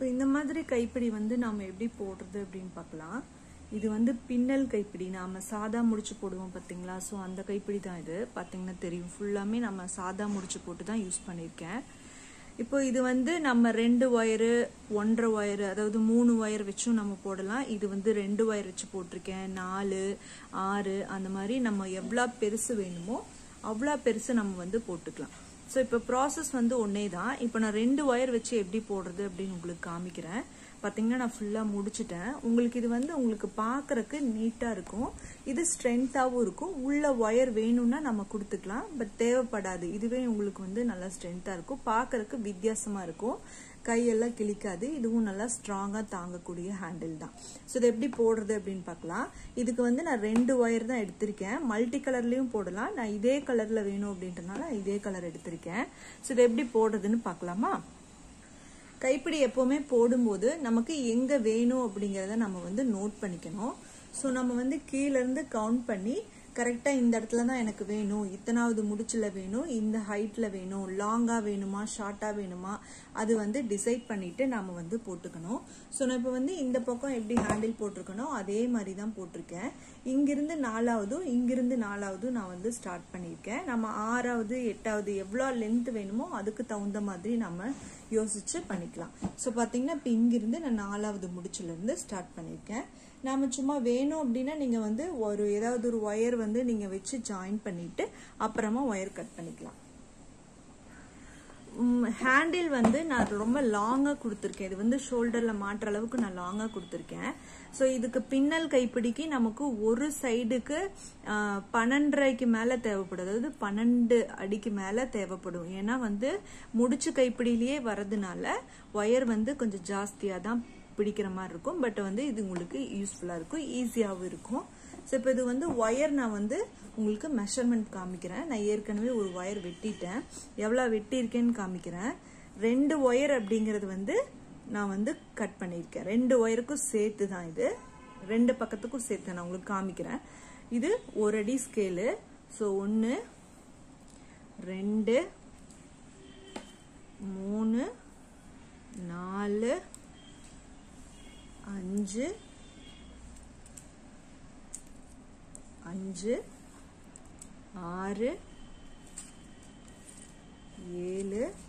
இந்த மாதிரி கைப்பிடி வந்து நாம எப்படி போடுறது அப்படின்னு பார்க்கலாம் இது வந்து பின்னல் கைப்பிடி நாம சாதா முடிச்சு போடுவோம் பாத்தீங்களா ஸோ அந்த கைப்பிடி தான் இது பாத்தீங்கன்னா தெரியும் ஃபுல்லாமே நம்ம சாதா முடிச்சு போட்டு தான் யூஸ் பண்ணியிருக்கேன் இப்போ இது வந்து நம்ம ரெண்டு ஒயரு ஒன்றரை ஒயரு அதாவது மூணு ஒயர் வச்சும் நம்ம போடலாம் இது வந்து ரெண்டு ஒயர் வச்சு போட்டிருக்கேன் நாலு ஆறு அந்த மாதிரி நம்ம எவ்வளோ பெருசு வேணுமோ அவ்வளோ பெருசு நம்ம வந்து போட்டுக்கலாம் ஸோ இப்போ ப்ராசஸ் வந்து ஒன்னே தான் இப்போ நான் ரெண்டு ஒயர் வச்சு எப்படி போடுறது அப்படின்னு உங்களுக்கு காமிக்கிறேன் பார்த்தீங்கன்னா நான் ஃபுல்லாக முடிச்சிட்டேன் உங்களுக்கு இது வந்து உங்களுக்கு பார்க்கறக்கு நீட்டாக இருக்கும் இது ஸ்ட்ரென்த்தாகவும் இருக்கும் உள்ள ஒயர் வேணும்னா நம்ம கொடுத்துக்கலாம் பட் தேவைப்படாது இதுவே உங்களுக்கு வந்து நல்லா ஸ்ட்ரென்த்தாக இருக்கும் பார்க்கறக்கு வித்தியாசமாக இருக்கும் கையெல்லாம் கிளிக்காது இதுவும் நல்லா ஸ்ட்ராங்காக தாங்கக்கூடிய ஹேண்டில் தான் ஸோ இது எப்படி போடுறது அப்படின்னு பார்க்கலாம் இதுக்கு வந்து நான் ரெண்டு ஒயர் தான் எடுத்திருக்கேன் மல்டி கலர்லேயும் போடலாம் நான் இதே கலரில் வேணும் அப்படின்றனால இதே கலர் எடுத்திருக்கேன் ஸோ இது எப்படி போடுறதுன்னு பார்க்கலாமா கைப்பிடி எப்போவுமே போடும்போது நமக்கு எங்கே வேணும் அப்படிங்கிறத நம்ம வந்து நோட் பண்ணிக்கணும் ஸோ நம்ம வந்து கீழேருந்து கவுண்ட் பண்ணி கரெக்டாக இந்த இடத்துல தான் எனக்கு வேணும் இத்தனாவது முடிச்சில் வேணும் இந்த ஹைட்டில் வேணும் லாங்காக வேணுமா ஷார்ட்டாக வேணுமா அது வந்து டிசைட் பண்ணிட்டு நாம வந்து போட்டுக்கணும் ஸோ நான் இப்போ வந்து இந்த பக்கம் எப்படி ஹேண்டில் போட்டிருக்கணும் அதே மாதிரி தான் போட்டிருக்கேன் இங்கிருந்து நாலாவதும் இங்கிருந்து நாலாவதும் நான் வந்து ஸ்டார்ட் பண்ணியிருக்கேன் நம்ம ஆறாவது எட்டாவது எவ்வளோ லென்த் வேணுமோ அதுக்கு தகுந்த மாதிரி நம்ம யோசிச்சு பண்ணிக்கலாம் ஸோ பார்த்தீங்கன்னா இப்போ இங்கிருந்து நான் நாலாவது முடிச்சிலேருந்து ஸ்டார்ட் பண்ணியிருக்கேன் நாம சும்மா வேணும் அப்படின்னா நீங்கள் வந்து ஒரு ஏதாவது ஒரு ஒயர் வந்து நீங்கள் வச்சு ஜாயின் பண்ணிட்டு அப்புறமா ஒயர் கட் பண்ணிக்கலாம் ஹேண்டில் வந்து நான் ரொம்ப லாங்காக கொடுத்துருக்கேன் இது வந்து ஷோல்டரில் மாட்டுற அளவுக்கு நான் லாங்காக கொடுத்துருக்கேன் ஸோ இதுக்கு பின்னல் கைப்பிடிக்கு நமக்கு ஒரு சைடுக்கு பன்னெண்டரைக்கு மேலே தேவைப்படும் அதாவது பன்னெண்டு அடிக்கு மேலே தேவைப்படும் ஏன்னா வந்து முடிச்சு கைப்பிடியிலேயே வரதுனால ஒயர் வந்து கொஞ்சம் ஜாஸ்தியாக தான் பிடிக்கிற மாதிரி இருக்கும் பட் வந்து இது உங்களுக்கு யூஸ்ஃபுல்லாக இருக்கும் ஈஸியாகவும் இருக்கும் ஸோ இப்போ இது வந்து ஒயர் நான் வந்து உங்களுக்கு மெஷர்மெண்ட் காமிக்கிறேன் நான் ஏற்கனவே ஒரு ஒயர் வெட்டிட்டேன் எவ்வளோ வெட்டியிருக்கேன்னு காமிக்கிறேன் ரெண்டு ஒயர் அப்படிங்கிறது வந்து நான் வந்து கட் பண்ணியிருக்கேன் ரெண்டு ஒயருக்கும் சேர்த்து தான் இது ரெண்டு பக்கத்துக்கும் சேர்த்து நான் உங்களுக்கு காமிக்கிறேன் இது ஒரு அடி ஸ்கேலு ஸோ ஒன்று ரெண்டு மூணு நாலு அஞ்சு அஞ்சு ஆறு ஏழு